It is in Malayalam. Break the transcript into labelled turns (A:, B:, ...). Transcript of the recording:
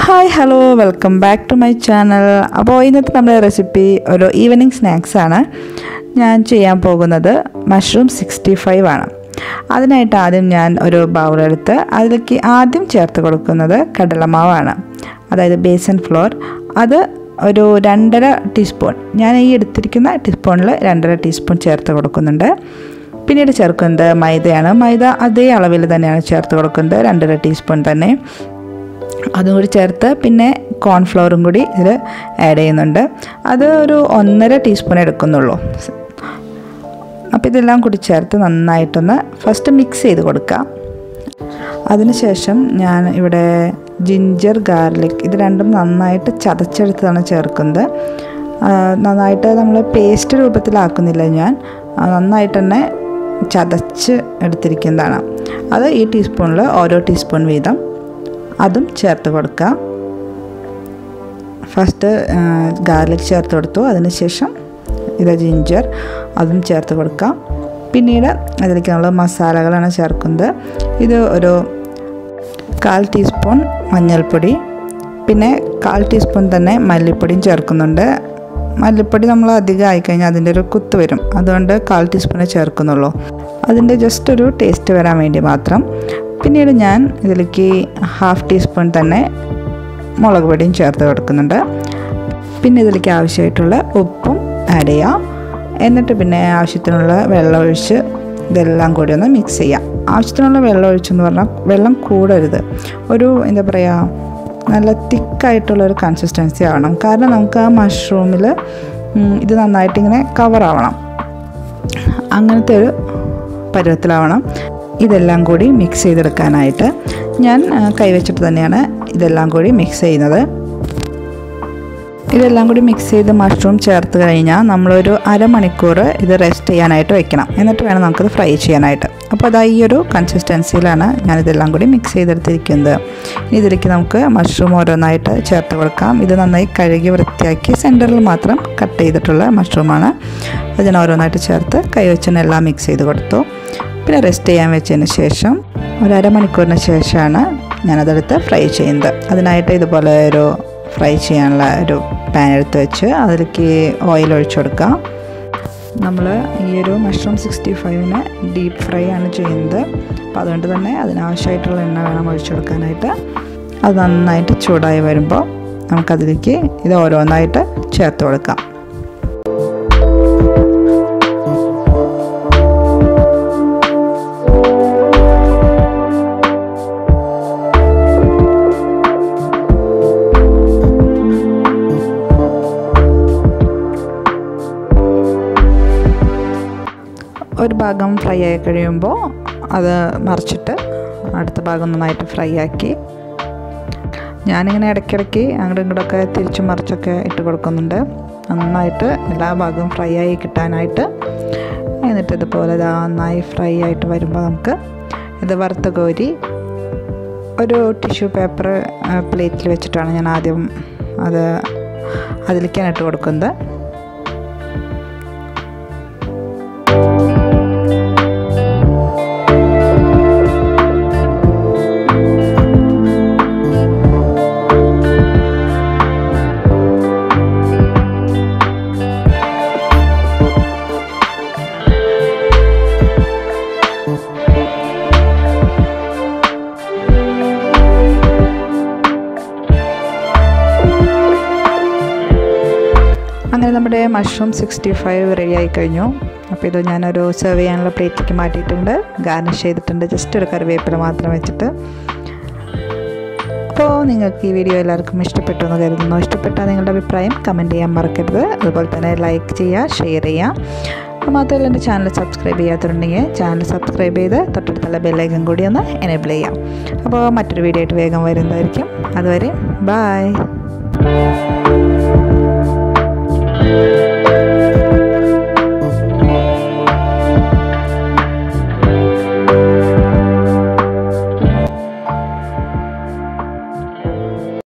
A: hi hello welcome back to my channel അപ്പോൾ ഇന്നത്തെ നമ്മുടെ റെസിപ്പി ഒരു ഈവനിങ് സ്നാക്സ് ആണ് ഞാൻ ചെയ്യാൻ പോകുന്നത് മഷ്റൂം സിക്സ്റ്റി ഫൈവ് ആണ് അതിനായിട്ട് ആദ്യം ഞാൻ ഒരു ബൗളെടുത്ത് അതിലേക്ക് ആദ്യം ചേർത്ത് കൊടുക്കുന്നത് കടലമാവാണ് അതായത് ബേസൻ ഫ്ലോർ അത് ഒരു രണ്ടര ടീസ്പൂൺ ഞാൻ ഈ എടുത്തിരിക്കുന്ന ടീസ്പൂണിൽ രണ്ടര ടീസ്പൂൺ ചേർത്ത് കൊടുക്കുന്നുണ്ട് പിന്നീട് ചേർക്കുന്നത് മൈദയാണ് മൈദ അതേ അളവിൽ തന്നെയാണ് ചേർത്ത് കൊടുക്കുന്നത് രണ്ടര ടീസ്പൂൺ തന്നെ അതും കൂടി ചേർത്ത് പിന്നെ കോൺഫ്ലവറും കൂടി ഇതിൽ ആഡ് ചെയ്യുന്നുണ്ട് അത് ഒരു ഒന്നര ടീസ്പൂൺ എടുക്കുന്നുള്ളൂ അപ്പോൾ ഇതെല്ലാം കൂടി ചേർത്ത് നന്നായിട്ടൊന്ന് ഫസ്റ്റ് മിക്സ് ചെയ്ത് കൊടുക്കാം അതിനുശേഷം ഞാൻ ഇവിടെ ജിഞ്ചർ ഗാർലിക് ഇത് രണ്ടും നന്നായിട്ട് ചതച്ചെടുത്താണ് ചേർക്കുന്നത് നന്നായിട്ട് നമ്മൾ പേസ്റ്റ് രൂപത്തിലാക്കുന്നില്ല ഞാൻ നന്നായിട്ട് തന്നെ ചതച്ച് എടുത്തിരിക്കുന്നതാണ് അത് ഈ ടീസ്പൂണിൽ ഓരോ ടീസ്പൂൺ വീതം അതും ചേർത്ത് കൊടുക്കുക ഫസ്റ്റ് ഗാർലിക് ചേർത്ത് കൊടുത്തു അതിനുശേഷം ഇത് ജിഞ്ചർ അതും ചേർത്ത് കൊടുക്കാം പിന്നീട് അതിലേക്ക് നമ്മൾ മസാലകളാണ് ചേർക്കുന്നത് ഇത് ഒരു കാൽ ടീസ്പൂൺ മഞ്ഞൾപ്പൊടി പിന്നെ കാൽ ടീസ്പൂൺ തന്നെ മല്ലിപ്പൊടിയും ചേർക്കുന്നുണ്ട് മല്ലിപ്പൊടി നമ്മൾ അധികം ആയിക്കഴിഞ്ഞാൽ അതിൻ്റെ ഒരു കുത്ത് വരും അതുകൊണ്ട് കാൽ ടീസ്പൂണേ ചേർക്കുന്നുള്ളൂ അതിൻ്റെ ജസ്റ്റ് ഒരു ടേസ്റ്റ് വരാൻ വേണ്ടി മാത്രം പിന്നീട് ഞാൻ ഇതിലേക്ക് ഹാഫ് ടീസ്പൂൺ തന്നെ മുളക് പൊടിയും ചേർത്ത് കൊടുക്കുന്നുണ്ട് പിന്നെ ഇതിലേക്ക് ആവശ്യമായിട്ടുള്ള ഉപ്പും ആഡ് ചെയ്യാം എന്നിട്ട് പിന്നെ ആവശ്യത്തിനുള്ള വെള്ളം ഒഴിച്ച് ഇതെല്ലാം കൂടി ഒന്ന് മിക്സ് ചെയ്യാം ആവശ്യത്തിനുള്ള വെള്ളം ഒഴിച്ചെന്ന് പറഞ്ഞാൽ വെള്ളം കൂടരുത് ഒരു എന്താ പറയുക നല്ല തിക്കായിട്ടുള്ളൊരു കൺസിസ്റ്റൻസി ആവണം കാരണം നമുക്ക് ആ മഷ്റൂമിൽ ഇത് നന്നായിട്ട് ഇങ്ങനെ കവറാവണം അങ്ങനത്തെ ഒരു പരുവത്തിലാവണം ഇതെല്ലാം കൂടി മിക്സ് ചെയ്തെടുക്കാനായിട്ട് ഞാൻ കൈവച്ചിട്ട് തന്നെയാണ് ഇതെല്ലാം കൂടി മിക്സ് ചെയ്യുന്നത് ഇതെല്ലാം കൂടി മിക്സ് ചെയ്ത് മഷ്റൂം ചേർത്ത് കഴിഞ്ഞാൽ നമ്മളൊരു അരമണിക്കൂർ ഇത് റെസ്റ്റ് ചെയ്യാനായിട്ട് വെക്കണം എന്നിട്ട് വേണം നമുക്കത് ഫ്രൈ ചെയ്യാനായിട്ട് അപ്പോൾ അതാ ഈ ഒരു കൺസിസ്റ്റൻസിയിലാണ് ഞാനിതെല്ലാം കൂടി മിക്സ് ചെയ്തെടുത്തിരിക്കുന്നത് ഇനി ഇതിലേക്ക് നമുക്ക് മഷ്റൂം ഓരോന്നായിട്ട് ചേർത്ത് കൊടുക്കാം ഇത് നന്നായി കഴുകി വൃത്തിയാക്കി സെൻറ്ററിൽ മാത്രം കട്ട് ചെയ്തിട്ടുള്ള മഷ്റൂമാണ് അത് ഞാൻ ഓരോന്നായിട്ട് ചേർത്ത് കൈവച്ചനെ എല്ലാം മിക്സ് ചെയ്ത് കൊടുത്തു പിന്നെ റെസ്റ്റ് ചെയ്യാൻ വെച്ചതിന് ശേഷം ഒരു അരമണിക്കൂറിന് ശേഷമാണ് ഞാനതെടുത്ത് ഫ്രൈ ചെയ്യുന്നത് അതിനായിട്ട് ഇതുപോലെ ഒരു ഫ്രൈ ചെയ്യാനുള്ള ഒരു പാൻ എടുത്ത് വെച്ച് അതിലേക്ക് ഓയിൽ ഒഴിച്ചു കൊടുക്കാം നമ്മൾ ഈ ഒരു മഷ്റൂം സിക്സ്റ്റി ഫൈവിന് ഡീപ്പ് ഫ്രൈ ആണ് ചെയ്യുന്നത് അപ്പോൾ അതുകൊണ്ട് തന്നെ അതിനാവശ്യമായിട്ടുള്ള എണ്ണ വേണം ഒഴിച്ചു കൊടുക്കാനായിട്ട് അത് നന്നായിട്ട് ചൂടായി വരുമ്പോൾ നമുക്കതിലേക്ക് ഇത് ഓരോന്നായിട്ട് ചേർത്ത് കൊടുക്കാം ഒരു ഭാഗം ഫ്രൈ ആയി കഴിയുമ്പോൾ അത് മറിച്ചിട്ട് അടുത്ത ഭാഗം നന്നായിട്ട് ഫ്രൈ ആക്കി ഞാനിങ്ങനെ ഇടയ്ക്കിടയ്ക്ക് അങ്ങോട്ടും ഇങ്ങോട്ടൊക്കെ തിരിച്ചും മറിച്ചൊക്കെ ഇട്ട് കൊടുക്കുന്നുണ്ട് നന്നായിട്ട് എല്ലാ ഭാഗവും ഫ്രൈ ആയി കിട്ടാനായിട്ട് എന്നിട്ട് ഇതുപോലെ നന്നായി ഫ്രൈ ആയിട്ട് വരുമ്പോൾ നമുക്ക് ഇത് വറുത്ത് കോരി ഒരു ടിഷ്യൂ പേപ്പർ പ്ലേറ്റിൽ വെച്ചിട്ടാണ് ഞാൻ ആദ്യം അത് അതിലേക്കാണ് ഇട്ട് കൊടുക്കുന്നത് അങ്ങനെ നമ്മുടെ മഷ്റൂം സിക്സ്റ്റി ഫൈവ് റെഡി ആയി കഴിഞ്ഞു അപ്പോൾ ഇത് ഞാനൊരു സെർവ് ചെയ്യാനുള്ള പ്ലേറ്റിലേക്ക് മാറ്റിയിട്ടുണ്ട് ഗാർണിഷ് ചെയ്തിട്ടുണ്ട് ജസ്റ്റ് ഒരു കറിവേപ്പില മാത്രം വെച്ചിട്ട് അപ്പോൾ നിങ്ങൾക്ക് ഈ വീഡിയോ എല്ലാവർക്കും ഇഷ്ടപ്പെട്ടു എന്ന് കരുതുന്നു ഇഷ്ടപ്പെട്ടാൽ നിങ്ങളുടെ അഭിപ്രായം കമൻറ്റ് ചെയ്യാൻ മറക്കരുത് അതുപോലെ തന്നെ ലൈക്ക് ചെയ്യുക ഷെയർ ചെയ്യുക മാത്രമല്ല എൻ്റെ ചാനൽ സബ്സ്ക്രൈബ് ചെയ്യാത്തതുണ്ടെങ്കിൽ ചാനൽ സബ്സ്ക്രൈബ് ചെയ്ത് തൊട്ടടുത്തുള്ള ബെല്ലൈക്കൻ കൂടി ഒന്ന് എനേബിൾ ചെയ്യാം അപ്പോൾ മറ്റൊരു വീഡിയോ ആയിട്ട് വേഗം വരുന്നതായിരിക്കും അതുവരെ ബായ്